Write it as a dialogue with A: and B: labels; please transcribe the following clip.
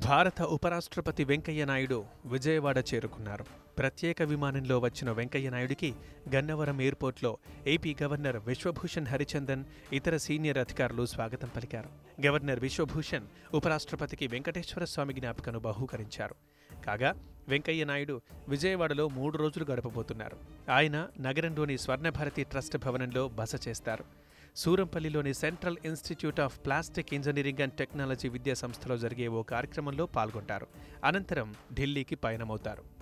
A: భారత ఉపరాష్ట్రపతి వెంకయ్య నాయుడు విజయవాడ చేరుకున్నారు ప్రత్యేక విమానంలో వచ్చిన వెంకయ్య నాయుడికి గన్నవరం ఎయిర్పోర్ట్లో ఏపీ గవర్నర్ విశ్వభూషణ్ హరిచందన్ ఇతర సీనియర్ అధికారులు స్వాగతం పలికారు గవర్నర్ విశ్వభూషణ్ ఉపరాష్ట్రపతికి వెంకటేశ్వర స్వామి జ్ఞాపికను బహూకరించారు కాగా వెంకయ్య నాయుడు విజయవాడలో మూడు రోజులు గడపబోతున్నారు ఆయన నగరంలోని స్వర్ణభారతి ట్రస్ట్ భవనంలో బస చేస్తారు సూరంపల్లిలోని central institute of plastic engineering and technology విద్యా సంస్థలో జరిగే ఓ కార్యక్రమంలో పాల్గొంటారు అనంతరం ఢిల్లీకి పయనమవుతారు